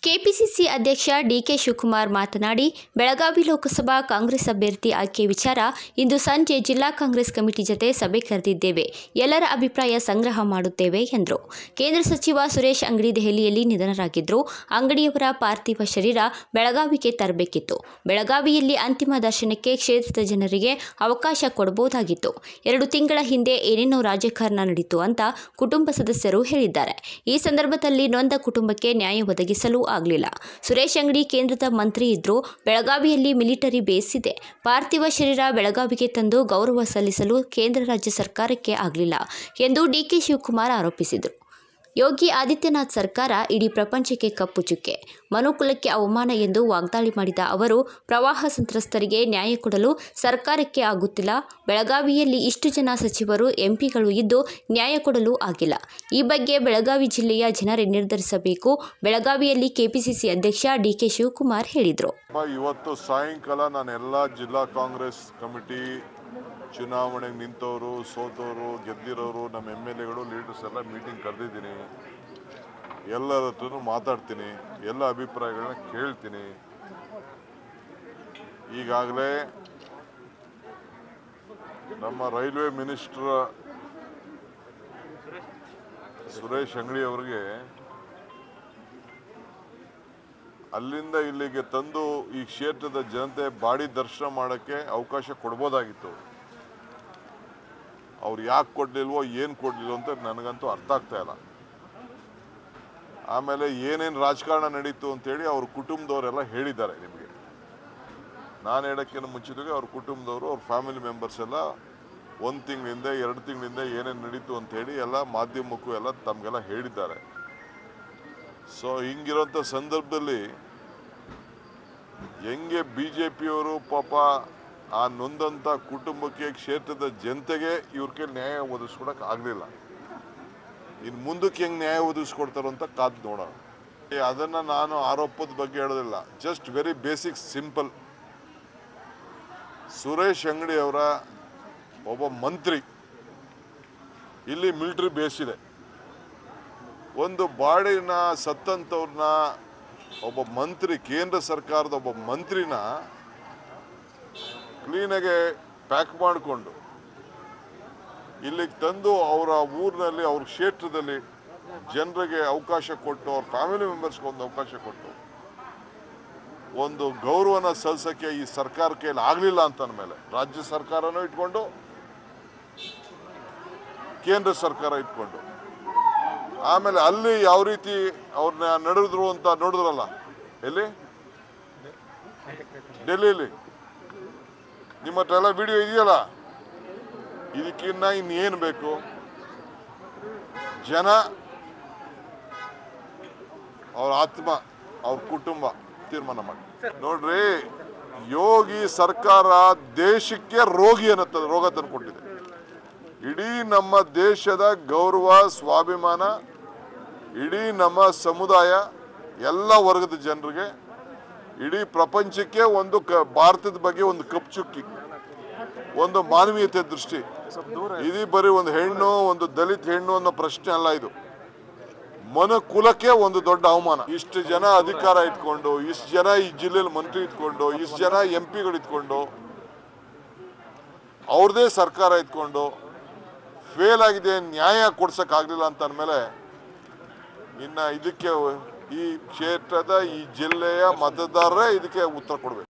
KPCC ಅಧ್ಯಕ್ಷ DK Shivakumar ಮಾತನಾಡಿ ಬೆಳಗಾವಿ ಲೋಕಸಭಾ ಕಾಂಗ್ರೆಸ್ ಅಭ್ಯರ್ಥಿ ಆಯ್ಕೆ ವಿಚಾರ ಇಂದು ಸಂಜೆ ಜಿಲ್ಲಾ ಕಾಂಗ್ರೆಸ್ ಕಮಿಟಿ ಜತೆ ಸಭೆ ಕರೆದಿದ್ದೇವೆ ಎಲ್ಲರ ಅಭಿಪ್ರಾಯ ಸಂಗ್ರಹ ಮಾಡುತ್ತೇವೆ ಎಂದರು ಕೇಂದ್ರ ಸಚಿವ ಸುರೇಶ್ ಅಂಗಡಿ ದೆಹಲಿಯಲ್ಲಿ ನಿಧನರಾಗಿದ್ದರು ಅಂಗಡಿಯವರ ಪಾರ್ಥಿವ ಶರೀರ ಬೆಳಗಾವಿಗೆ ತರಬೇಕಿತ್ತು ಬೆಳಗಾವಿಯಲ್ಲಿ ಅಂತಿಮ ದರ್ಶನಕ್ಕೆ ಕ್ಷೇತ್ರದ ಜನರಿಗೆ ಅವಕಾಶ ಕೊಡಬಹುದಾಗಿತ್ತು ಎರಡು ತಿಂಗಳ ಹಿಂದೆ ಏನೇನೋ ರಾಜಕಾರಣ ನಡೀತು ಅಂತ ಕುಟುಂಬ ಸದಸ್ಯರು ಹೇಳಿದ್ದಾರೆ ಈ ಸಂದರ್ಭದಲ್ಲಿ ನೊಂದ ಕುಟುಂಬಕ್ಕೆ ನ್ಯಾಯ ಒದಗಿಸಲು ಆಗಲಿಲ್ಲ ಸುರೇಶ್ ಅಂಗಡಿ ಕೇಂದ್ರದ ಮಂತ್ರಿ ಇದ್ರೂ ಬೆಳಗಾವಿಯಲ್ಲಿ ಮಿಲಿಟರಿ ಬೇಸ್ ಇದೆ ಪಾರ್ಥಿವ ಶರೀರ ಬೆಳಗಾವಿಗೆ ತಂದು ಗೌರವ ಸಲ್ಲಿಸಲು ಕೇಂದ್ರ ರಾಜ್ಯ ಸರ್ಕಾರಕ್ಕೆ ಆಗಲಿಲ್ಲ ಎಂದು ಡಿಕೆ ಶಿವಕುಮಾರ್ ಆರೋಪಿಸಿದರು ಯೋಗಿ ಆದಿತ್ಯನಾಥ್ ಸರ್ಕಾರ ಇಡೀ ಪ್ರಪಂಚಕ್ಕೆ ಕಪ್ಪು ಚುಕ್ಕೆ ಮನುಕುಲಕ್ಕೆ ಅವಮಾನ ಎಂದು ವಾಗ್ದಾಳಿ ಮಾಡಿದ ಅವರು ಪ್ರವಾಹ ಸಂತ್ರಸ್ತರಿಗೆ ನ್ಯಾಯ ಕೊಡಲು ಸರ್ಕಾರಕ್ಕೆ ಆಗುತ್ತಿಲ್ಲ ಬೆಳಗಾವಿಯಲ್ಲಿ ಇಷ್ಟು ಜನ ಸಚಿವರು ಎಂಪಿಗಳು ಇದ್ದು ನ್ಯಾಯ ಕೊಡಲು ಆಗಿಲ್ಲ ಈ ಬಗ್ಗೆ ಬೆಳಗಾವಿ ಜಿಲ್ಲೆಯ ಜನರೇ ನಿರ್ಧರಿಸಬೇಕು ಬೆಳಗಾವಿಯಲ್ಲಿ ಕೆಪಿಸಿಸಿ ಅಧ್ಯಕ್ಷ ಡಿಕೆ ಶಿವಕುಮಾರ್ ಹೇಳಿದರು ಅಪ್ಪ, ಇವತ್ತು ಸಾಯಂಕಾಲ ನಾನು ಎಲ್ಲ ಜಿಲ್ಲಾ ಕಾಂಗ್ರೆಸ್ ಕಮಿಟಿ ಚುನಾವಣೆಗೆ ನಿಂತವರು ಸೋತವರು ಗೆದ್ದಿರೋರು ನಮ್ಮ ಎಮ್ ಎಲ್ ಎಗಳು ಲೀಡರ್ಸ್ ಎಲ್ಲ ಮೀಟಿಂಗ್ ಕರೆದಿದ್ದೀನಿ ಎಲ್ಲರ ಹತ್ರನೂ ಮಾತಾಡ್ತೀನಿ ಎಲ್ಲ ಅಭಿಪ್ರಾಯಗಳನ್ನ ಕೇಳ್ತೀನಿ ಈಗಾಗಲೇ ನಮ್ಮ ರೈಲ್ವೆ ಮಿನಿಸ್ಟರ್ ಸುರೇಶ್ ಅಂಗಡಿ ಅವರಿಗೆ ಅಲ್ಲಿಂದ ಇಲ್ಲಿಗೆ ತಂದು ಈ ಕ್ಷೇತ್ರದ ಜನತೆ ಬಾಡಿ ದರ್ಶನ ಮಾಡೋಕ್ಕೆ ಅವಕಾಶ ಕೊಡ್ಬೋದಾಗಿತ್ತು ಅವ್ರು ಯಾಕೆ ಕೊಡ್ಲಿಲ್ವೋ ಏನು ಕೊಡ್ಲಿಲ್ವೋ ಅಂತ ನನಗಂತೂ ಅರ್ಥ ಆಗ್ತಾ ಇಲ್ಲ ಆಮೇಲೆ ಏನೇನು ರಾಜಕಾರಣ ನಡೀತು ಅಂತೇಳಿ ಅವ್ರ ಕುಟುಂಬದವರೆಲ್ಲ ಹೇಳಿದ್ದಾರೆ ನಿಮಗೆ ನಾನು ಹೇಳೋಕ್ಕಿಂತ ಮುಂಚಿತವಾಗಿ ಅವ್ರ ಕುಟುಂಬದವರು ಅವ್ರ ಫ್ಯಾಮಿಲಿ ಮೆಂಬರ್ಸ್ ಎಲ್ಲ ಒಂದು ತಿಂಗಳಿಂದ ಎರಡು ತಿಂಗಳಿಂದ ಏನೇನು ನಡೀತು ಅಂತ ಹೇಳಿ ಎಲ್ಲ ಮಾಧ್ಯಮಕ್ಕೂ ಎಲ್ಲ ತಮಗೆಲ್ಲ ಹೇಳಿದ್ದಾರೆ ಸೊ ಹಿಂಗಿರೋಂಥ ಸಂದರ್ಭದಲ್ಲಿ ಹೆಂಗೆ ಬಿ ಜೆ ಪಿಯವರು ಪಾಪ ಆ ನೊಂದಂಥ ಕುಟುಂಬಕ್ಕೆ ಕ್ಷೇತ್ರದ ಜನತೆಗೆ ಇವ್ರ ಕೈಲಿ ನ್ಯಾಯ ಒದಗಿಸ್ಕೊಡಕ್ಕೆ ಆಗಲಿಲ್ಲ ಇನ್ನು ಮುಂದಕ್ಕೆ ಹೆಂಗೆ ನ್ಯಾಯ ಒದಗಿಸ್ಕೊಡ್ತಾರೋ ಅಂತ ಕಾದು ನೋಡೋಣ ಏ, ಅದನ್ನ ನಾನು ಆರೋಪದ ಬಗ್ಗೆ ಹೇಳೋದಿಲ್ಲ just very basic simple Suresh Angadi ಅವರ ಒಬ್ಬ ಮಂತ್ರಿ ಇಲ್ಲಿ ಮಿಲಿಟರಿ ಬೇಸ್ ಇದೆ ಒಂದು ಬಾಡಿನ ಸತ್ತಂಥವ್ರನ್ನ ಒಬ್ಬ ಮಂತ್ರಿ ಕೇಂದ್ರ ಸರ್ಕಾರದ ಒಬ್ಬ ಮಂತ್ರಿನ ಕ್ಲೀನಾಗೆ ಪ್ಯಾಕ್ ಮಾಡಿಕೊಂಡು ಇಲ್ಲಿಗೆ ತಂದು ಅವರ ಊರಿನಲ್ಲಿ ಅವ್ರ ಕ್ಷೇತ್ರದಲ್ಲಿ ಜನರಿಗೆ ಅವಕಾಶ ಕೊಟ್ಟು ಅವ್ರ ಫ್ಯಾಮಿಲಿ ಮೆಂಬರ್ಸ್ಗೆ ಒಂದು ಅವಕಾಶ ಕೊಟ್ಟು ಒಂದು ಗೌರವನ ಸಲ್ಲಿಸೋಕ್ಕೆ ಈ ಸರ್ಕಾರ ಕೈಲಿ ಆಗಲಿಲ್ಲ ಅಂತ ಅಂದಮೇಲೆ ರಾಜ್ಯ ಸರ್ಕಾರನೂ ಇಟ್ಕೊಂಡು ಕೇಂದ್ರ ಸರ್ಕಾರ ಇಟ್ಕೊಂಡು ಆಮೇಲೆ ಅಲ್ಲಿ ಯಾವ ರೀತಿ ಅವ್ರನ್ನ ನಡೆದ್ರು ಅಂತ ನೋಡಿದ್ರಲ್ಲ ಎಲ್ಲಿ ಡೆಲ್ಲಿಲಿ ನಿಮ್ಮ ಹತ್ರ ಎಲ್ಲ ವಿಡಿಯೋ ಇದೆಯಲ್ಲ ಇದಕ್ಕಿನ್ನ ಇನ್ನೇನು ಬೇಕು ಜನ ಅವ್ರ ಆತ್ಮ ಅವ್ರ ಕುಟುಂಬ ತೀರ್ಮಾನ ಮಾಡಿ ನೋಡ್ರಿ ಯೋಗಿ ಸರ್ಕಾರ ದೇಶಕ್ಕೆ ರೋಗಿ ಅನ್ನೋ ರೋಗ ತಂದುಕೊಟ್ಟಿದೆ ಇಡೀ ನಮ್ಮ ದೇಶದ ಗೌರವ ಸ್ವಾಭಿಮಾನ ಇಡೀ ನಮ್ಮ ಸಮುದಾಯ ಎಲ್ಲ ವರ್ಗದ ಜನರಿಗೆ ಇಡೀ ಪ್ರಪಂಚಕ್ಕೆ ಒಂದು ಕ ಭಾರತದ ಬಗ್ಗೆ ಒಂದು ಕಪ್ಚುಕ್ಕಿ ಒಂದು ಮಾನವೀಯತೆ ದೃಷ್ಟಿ ಇದು ಬರೀ ಒಂದು ಹೆಣ್ಣು ಒಂದು ದಲಿತ ಹೆಣ್ಣು ಅನ್ನೋ ಪ್ರಶ್ನೆ ಅಲ್ಲ ಇದು ಮನ ಕುಲಕ್ಕೆ ಒಂದು ದೊಡ್ಡ ಅವಮಾನ ಇಷ್ಟು ಜನ ಅಧಿಕಾರ ಇಟ್ಕೊಂಡು ಇಷ್ಟು ಜನ ಈ ಜಿಲ್ಲೆಯಲ್ಲಿ ಮಂತ್ರಿ ಇಟ್ಕೊಂಡು ಇಷ್ಟು ಜನ ಎಂ ಪಿಗಳು ಇಟ್ಕೊಂಡು ಅವ್ರದೇ ಸರ್ಕಾರ ಇಟ್ಕೊಂಡು ಫೇಲ್ ಆಗಿದೆ ನ್ಯಾಯ ಕೊಡ್ಸಕ್ ಆಗ್ಲಿಲ್ಲ ಅಂತ ಅಂದಮೇಲೆ ಇನ್ನ ಇದಕ್ಕೆ ಈ ಕ್ಷೇತ್ರದ ಈ ಜಿಲ್ಲೆಯ ಮತದಾರರೇ ಇದಕ್ಕೆ ಉತ್ತರ ಕೊಡ್ಬೇಕು